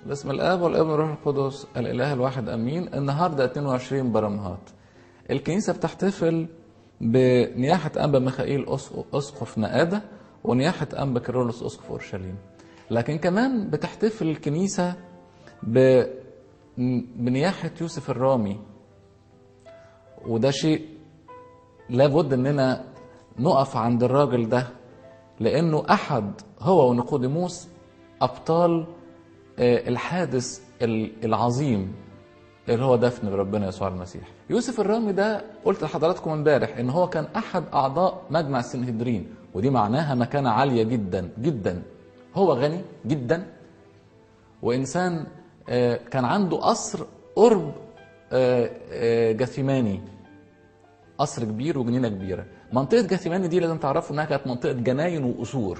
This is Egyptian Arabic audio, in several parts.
باسم الاب والابن والروح القدس الاله الواحد امين النهارده 22 برمهات الكنيسه بتحتفل بنياحه انبا ميخائيل أسق- اسقف نقاده ونياحه انبا كيرلس اسقف اورشليم لكن كمان بتحتفل الكنيسه ب... بنياحه يوسف الرامي وده شيء لابد اننا نقف عند الراجل ده لانه احد هو ونيقوديموس ابطال آه، الحادث ال- العظيم اللي هو دفن ربنا يسوع المسيح يوسف الرامي ده قلت لحضراتكم امبارح ان هو كان احد اعضاء مجمع السنهدرين ودي معناها مكانه عاليه جدا جدا هو غني جدا وانسان آه، كان عنده قصر قرب آه، آه، جثيماني قصر كبير وجنينه كبيره منطقه جثيماني دي لازم تعرفوا انها كانت منطقه جناين وقصور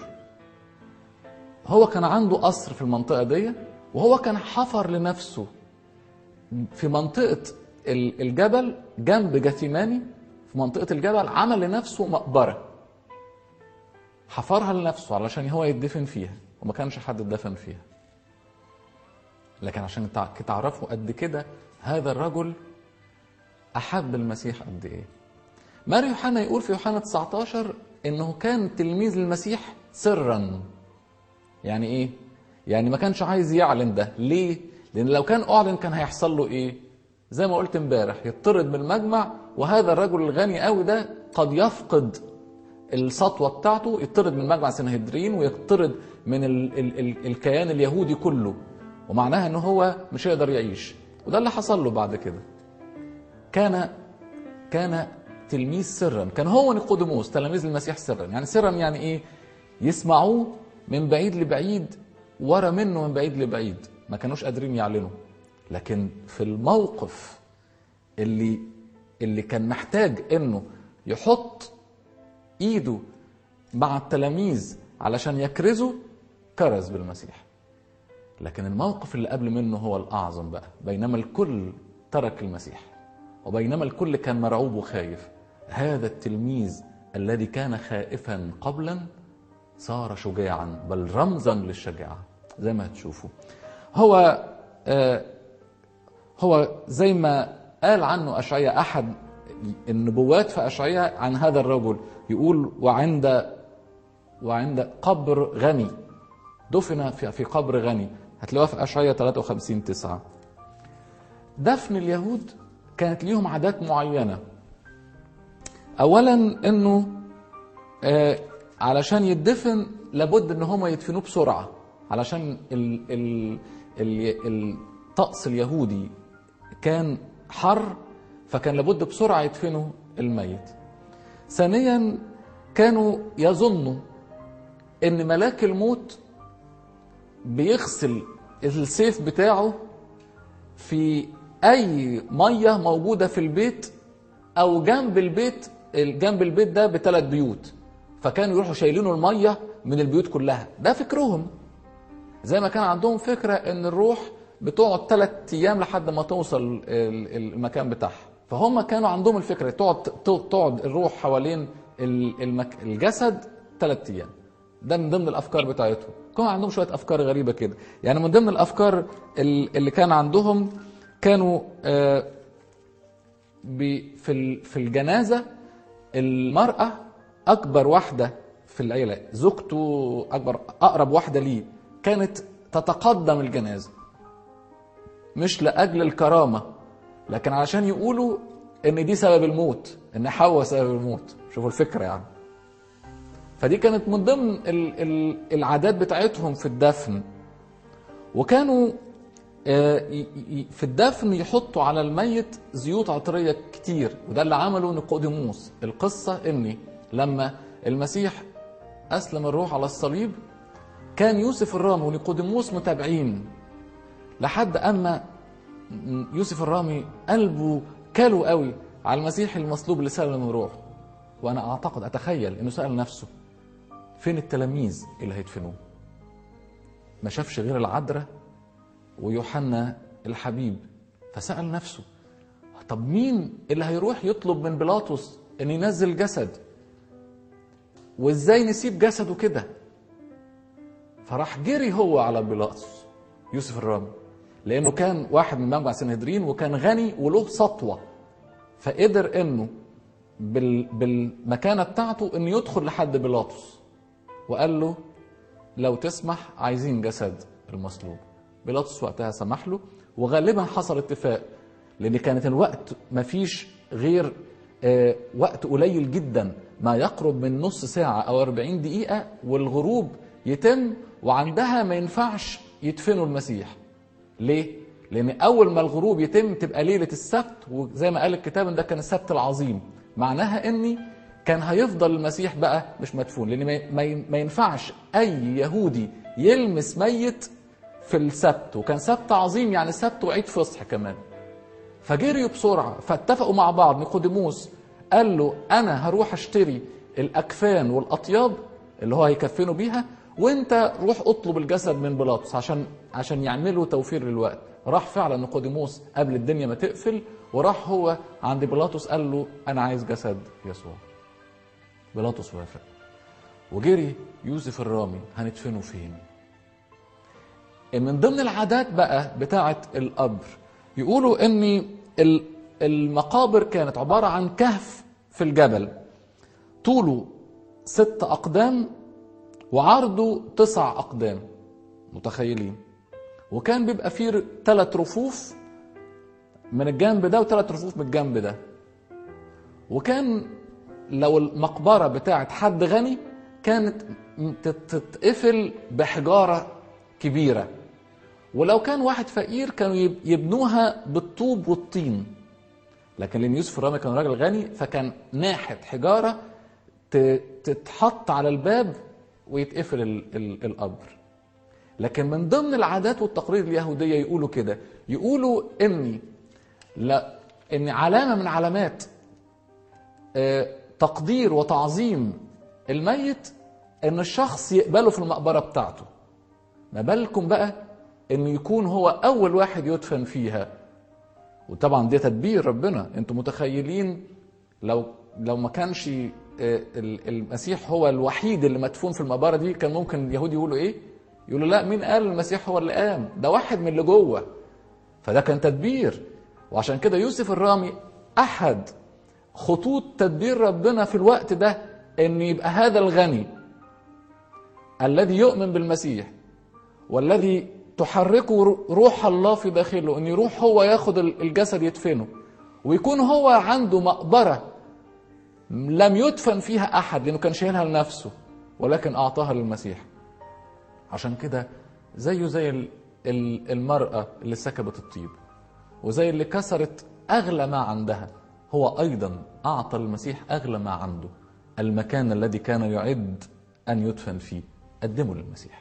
هو كان عنده قصر في المنطقه دي وهو كان حفر لنفسه في منطقه ال- الجبل جنب جثيماني في منطقه الجبل عمل لنفسه مقبره حفرها لنفسه علشان هو يدفن فيها وما كانش حد اتدفن فيها لكن عشان تع- تعرفوا قد كده هذا الرجل احب المسيح قد ايه ماري يوحنا يقول في يوحنا 19 انه كان تلميذ للمسيح سرا يعني ايه يعني ما كانش عايز يعلن ده ليه لان لو كان اعلن كان هيحصل له ايه زي ما قلت امبارح يطرد من المجمع وهذا الرجل الغني قوي ده قد يفقد السطوه بتاعته يطرد من مجمع سنهدرين ويطرد من ال ال ال الكيان اليهودي كله ومعناها ان هو مش هيقدر يعيش وده اللي حصل له بعد كده كان كان تلميذ سرا كان هو نيقوديموس تلاميذ المسيح سرا يعني سرا يعني ايه يسمعوه من بعيد لبعيد ورا منه من بعيد لبعيد ما كانوش قادرين يعلنوا لكن في الموقف اللي اللي كان محتاج انه يحط ايده مع التلاميذ علشان يكرزوا كرز بالمسيح لكن الموقف اللي قبل منه هو الاعظم بقى بينما الكل ترك المسيح وبينما الكل كان مرعوب وخايف هذا التلميذ الذي كان خائفا قبلا صار شجاعا بل رمزا للشجاعه زي ما هتشوفوا هو آه هو زي ما قال عنه اشعياء احد النبوات في اشعياء عن هذا الرجل يقول وعند وعند قبر غني دفن في في قبر غني هتلاقوها في اشعياء 53 9 دفن اليهود كانت ليهم عادات معينه اولا انه آه علشان يدفن لابد ان هم يدفنوه بسرعه علشان ال ال ال الطقس اليهودي كان حر فكان لابد بسرعه يدفنوا الميت ثانيا كانوا يظنوا ان ملاك الموت بيغسل السيف بتاعه في اي ميه موجوده في البيت او جنب البيت جنب البيت ده بثلاث بيوت فكانوا يروحوا شايلينه الميه من البيوت كلها ده فكرهم زي ما كان عندهم فكره ان الروح بتقعد ثلاث ايام لحد ما توصل ال- المكان بتاعها فهم كانوا عندهم الفكره تقعد تقعد الروح حوالين ال- المك... الجسد ثلاث ايام ده من ضمن الافكار بتاعتهم كانوا عندهم شويه افكار غريبه كده يعني من ضمن الافكار ال- اللي كان عندهم كانوا آه، ب- في ال- في الجنازه المراه اكبر واحده في العيله زوجته اكبر اقرب واحده ليه كانت تتقدم الجنازه مش لاجل الكرامه لكن علشان يقولوا ان دي سبب الموت ان حواء سبب الموت شوفوا الفكره يعني فدي كانت من ضمن ال- ال- العادات بتاعتهم في الدفن وكانوا آه، ي- ي- في الدفن يحطوا على الميت زيوت عطريه كتير وده اللي عمله نيقوديموس القصه اني لما المسيح اسلم الروح على الصليب كان يوسف الرامي ونيقوديموس متابعين لحد اما يوسف الرامي قلبه كلو قوي على المسيح المصلوب اللي سلم روحه وانا اعتقد اتخيل انه سال نفسه فين التلاميذ اللي هيدفنوه ما شافش غير العذراء ويوحنا الحبيب فسال نفسه طب مين اللي هيروح يطلب من بيلاطس ان ينزل جسد وازاي نسيب جسده كده فراح جري هو على بيلاطس يوسف الرامي لانه كان واحد من منبع سنهدرين وكان غني وله سطوه فقدر انه بال بالمكانه بتاعته انه يدخل لحد بيلاطس وقال له لو تسمح عايزين جسد المصلوب بيلاطس وقتها سمح له وغالبا حصل اتفاق لان كانت الوقت مفيش غير آه، وقت قليل جدا ما يقرب من نص ساعة أو 40 دقيقة والغروب يتم وعندها ما ينفعش يدفنوا المسيح ليه؟ لأن أول ما الغروب يتم تبقى ليلة السبت وزي ما قال الكتاب إن ده كان السبت العظيم معناها إني كان هيفضل المسيح بقى مش مدفون لأن ما- ما ما ينفعش أي يهودي يلمس ميت في السبت وكان سبت عظيم يعني سبت وعيد فصح كمان فجريوا بسرعه فاتفقوا مع بعض نيقوديموس قال له انا هروح اشتري الاكفان والاطياب اللي هو هيكفنوا بيها وانت روح اطلب الجسد من بيلاطس عشان عشان يعملوا توفير للوقت راح فعلا نيقوديموس قبل الدنيا ما تقفل وراح هو عند بيلاطس قال له انا عايز جسد يسوع بيلاطس وافق وجري يوسف الرامي هندفنه فين من ضمن العادات بقى بتاعة القبر يقولوا ان ال- المقابر كانت عبارة عن كهف في الجبل طوله ست أقدام وعرضه تسع أقدام متخيلين وكان بيبقى فيه ثلاث رفوف من الجنب ده وثلاث رفوف من الجنب ده وكان لو المقبرة بتاعت حد غني كانت تت- تتقفل بحجارة كبيرة ولو كان واحد فقير كانوا يب- يبنوها بالطوب والطين لكن لان يوسف الرامي كان راجل غني فكان ناحت حجاره ت- تتحط على الباب ويتقفل ال- ال- القبر لكن من ضمن العادات والتقاليد اليهوديه يقولوا كده يقولوا ان لا ان علامه من علامات آه، تقدير وتعظيم الميت ان الشخص يقبله في المقبره بتاعته ما بالكم بقى انه يكون هو اول واحد يدفن فيها وطبعا دي تدبير ربنا انتوا متخيلين لو لو ما كانش آه، ال- المسيح هو الوحيد اللي مدفون في المقبره دي كان ممكن اليهود يقولوا ايه يقولوا لا مين قال المسيح هو اللي قام ده واحد من اللي جوه فده كان تدبير وعشان كده يوسف الرامي احد خطوط تدبير ربنا في الوقت ده ان يبقى هذا الغني الذي يؤمن بالمسيح والذي تحركه روح الله في داخله ان يروح هو ياخد الجسد يدفنه ويكون هو عنده مقبره لم يدفن فيها احد لانه كان شايلها لنفسه ولكن اعطاها للمسيح عشان كده زيه زي ال- ال- المراه اللي سكبت الطيب وزي اللي كسرت اغلى ما عندها هو ايضا اعطى المسيح اغلى ما عنده المكان الذي كان يعد ان يدفن فيه قدمه للمسيح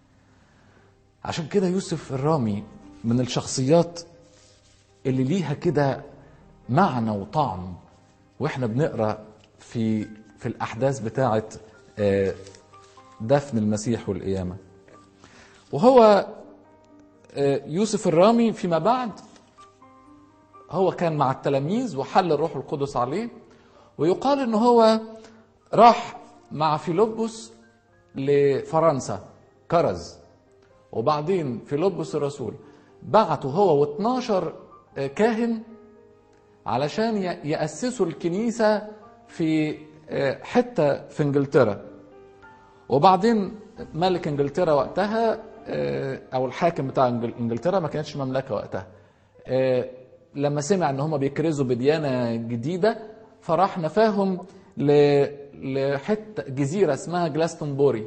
عشان كده يوسف الرامي من الشخصيات اللي ليها كده معنى وطعم واحنا بنقرا في في الاحداث بتاعه آه، دفن المسيح والقيامه وهو آه، يوسف الرامي فيما بعد هو كان مع التلاميذ وحل الروح القدس عليه ويقال ان هو راح مع فيلبس لفرنسا كرز وبعدين فيلبس الرسول بعته هو و12 كاهن علشان ي- يأسسوا الكنيسة في آه، حتة في انجلترا وبعدين ملك انجلترا وقتها آه، او الحاكم بتاع إنجل- انجلترا ما كانتش مملكه وقتها آه، لما سمع ان هم بيكرزوا بديانه جديده فراح نفاهم ل- لحته جزيره اسمها جلاستنبوري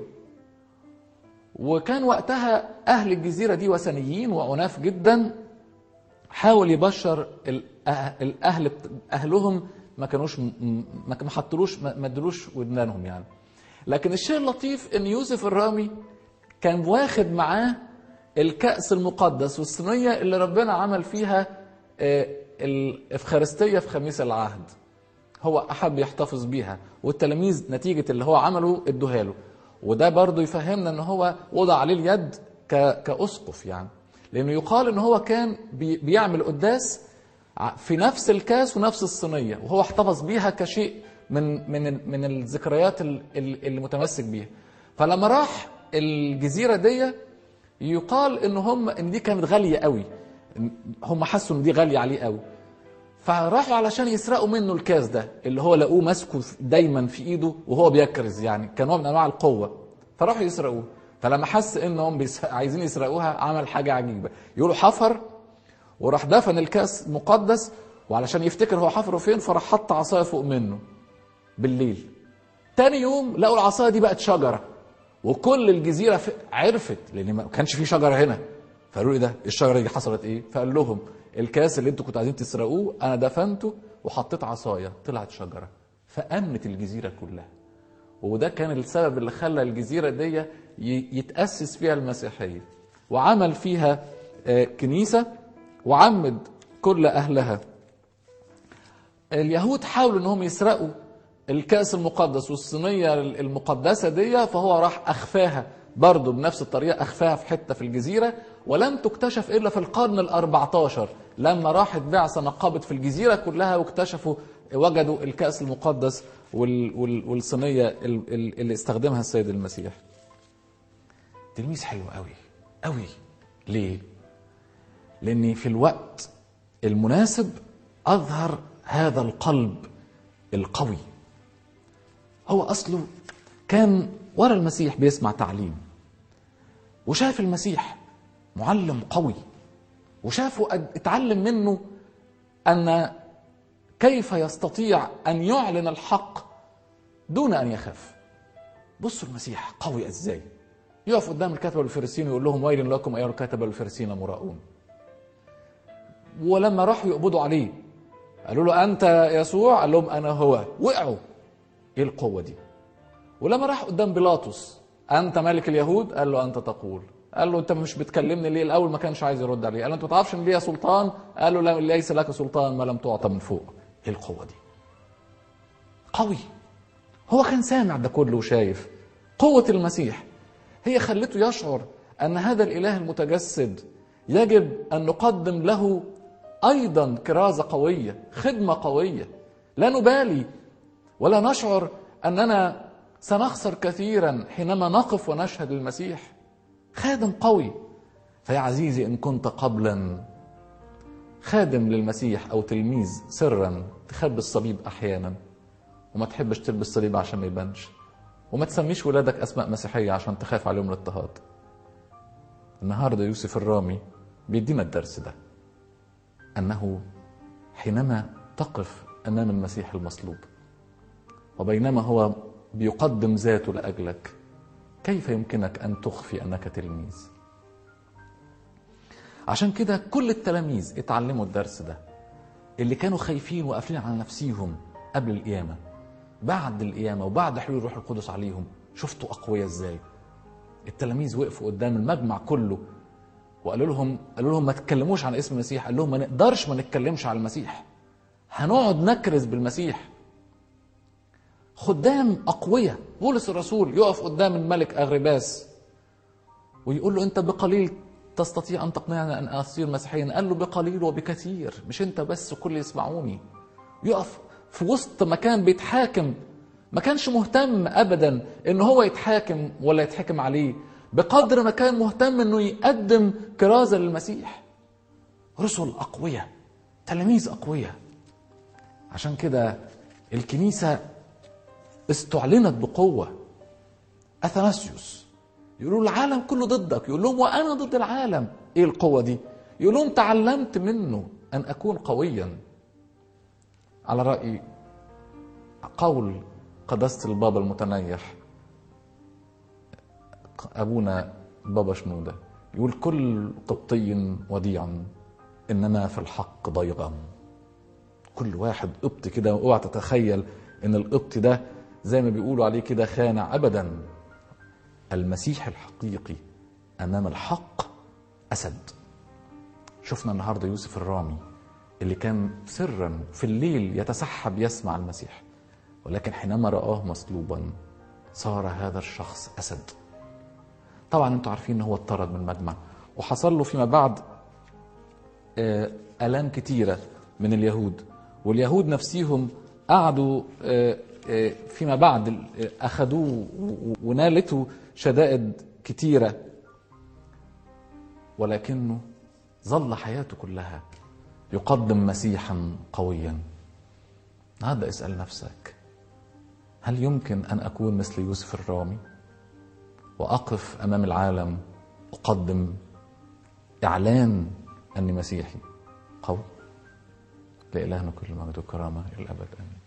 وكان وقتها اهل الجزيره دي وثنيين وعناف جدا حاول يبشر الأه- الاهل بت- اهلهم ما كانوش م- م- ما ما حطلوش ما ما ادلوش ودنانهم يعني لكن الشيء اللطيف ان يوسف الرامي كان واخد معاه الكأس المقدس والصينية اللي ربنا عمل فيها آه، الإفخارستية في خميس العهد هو أحب يحتفظ بيها والتلاميذ نتيجة اللي هو عمله ادوها له وده برضو يفهمنا ان هو وضع عليه اليد ك- كأسقف يعني لأنه يقال ان هو كان بي- بيعمل قداس ع- في نفس الكاس ونفس الصينية وهو احتفظ بيها كشيء من من ال- من الذكريات ال- ال- اللي متمسك بيها فلما راح الجزيرة دي يقال ان هم ان دي كانت غاليه قوي هم حسوا ان دي غاليه عليه قوي فراحوا علشان يسرقوا منه الكاس ده اللي هو لقوه ماسكه دايما في ايده وهو بيكرز يعني كان نوع من انواع القوه فراحوا يسرقوه فلما حس انهم بيس... عايزين يسرقوها عمل حاجه عجيبه يقولوا حفر وراح دفن الكاس المقدس وعلشان يفتكر هو حفره فين فراح حط عصايه فوق منه بالليل تاني يوم لقوا العصايه دي بقت شجره وكل الجزيره في... عرفت لان ما كانش في شجره هنا فقالوا ايه ده الشجره دي حصلت ايه فقال لهم الكاس اللي انتوا كنتوا عايزين تسرقوه انا دفنته وحطيت عصايه طلعت شجره فامنت الجزيره كلها وده كان السبب اللي خلى الجزيره دي يتاسس فيها المسيحيه وعمل فيها كنيسه وعمد كل اهلها اليهود حاولوا انهم يسرقوا الكاس المقدس والصينيه المقدسه دي فهو راح اخفاها برضه بنفس الطريقه اخفاها في حته في الجزيره ولم تكتشف الا في القرن ال14 لما راحت بعثه نقبت في الجزيره كلها واكتشفوا وجدوا الكاس المقدس والصينيه اللي استخدمها السيد المسيح. تلميذ حلو قوي قوي ليه؟ لاني في الوقت المناسب اظهر هذا القلب القوي هو اصله كان ورا المسيح بيسمع تعليم وشاف المسيح معلم قوي وشافه اتعلم منه ان كيف يستطيع ان يعلن الحق دون ان يخاف بصوا المسيح قوي ازاي يقف قدام الكتبه والفريسيين ويقول لهم ويل لكم ايها الكتبه والفريسيين مراؤون ولما راحوا يقبضوا عليه قالوا له انت يسوع قال لهم انا هو وقعوا ايه القوه دي ولما راح قدام بيلاطس انت ملك اليهود قال له انت تقول قال له انت مش بتكلمني ليه الاول ما كانش عايز يرد عليه قال له انت ما تعرفش ان ليا سلطان قال له لا ليس لك سلطان ما لم تعطى من فوق ايه القوه دي قوي هو كان سامع ده كله وشايف قوه المسيح هي خلته يشعر ان هذا الاله المتجسد يجب ان نقدم له ايضا كرازه قويه خدمه قويه لا نبالي ولا نشعر اننا سنخسر كثيرا حينما نقف ونشهد للمسيح خادم قوي فيا عزيزي ان كنت قبلا خادم للمسيح او تلميذ سرا تخبي الصليب احيانا وما تحبش تلبس صليب عشان ما يبانش وما تسميش ولادك اسماء مسيحيه عشان تخاف عليهم الاضطهاد النهارده يوسف الرامي بيدينا الدرس ده انه حينما تقف امام المسيح المصلوب وبينما هو بيقدم ذاته لاجلك كيف يمكنك ان تخفي انك تلميذ عشان كده كل التلاميذ اتعلموا الدرس ده اللي كانوا خايفين وقافلين على نفسيهم قبل القيامه بعد القيامه وبعد حلول الروح القدس عليهم شفتوا اقوياء ازاي التلاميذ وقفوا قدام المجمع كله وقالوا لهم قالوا لهم ما تتكلموش عن اسم المسيح قال لهم ما نقدرش ما نتكلمش عن المسيح هنقعد نكرز بالمسيح خدام أقوياء بولس الرسول يقف قدام الملك أغرباس ويقول له أنت بقليل تستطيع أن تقنعني أن أصير مسيحيا قال له بقليل وبكثير مش أنت بس كل يسمعوني يقف في وسط مكان بيتحاكم ما كانش مهتم أبدا أن هو يتحاكم ولا يتحكم عليه بقدر ما كان مهتم أنه يقدم كرازة للمسيح رسل أقوياء تلاميذ أقوياء عشان كده الكنيسة استعلنت بقوة أثناسيوس يقولوا العالم كله ضدك يقول لهم وأنا ضد العالم إيه القوة دي يقول لهم تعلمت منه أن أكون قويا على رأي قول قداسة البابا المتنيح أبونا بابا شنودة يقول كل قبطي وديع إنما في الحق ضيغم كل واحد قبط كده اوعى تتخيل ان القبط ده زي ما بيقولوا عليه كده خانع ابدا المسيح الحقيقي امام الحق اسد شفنا النهارده يوسف الرامي اللي كان سرا في الليل يتسحب يسمع المسيح ولكن حينما رآه مصلوبا صار هذا الشخص اسد طبعا انتوا عارفين ان هو اطرد من المجمع وحصل له فيما بعد الام كتيره من اليهود واليهود نفسيهم قعدوا فيما بعد اخذوه ونالته شدائد كتيره ولكنه ظل حياته كلها يقدم مسيحا قويا هذا اسال نفسك هل يمكن ان اكون مثل يوسف الرامي واقف امام العالم اقدم اعلان اني مسيحي قوي لالهنا كل المجد والكرامه الى الابد امين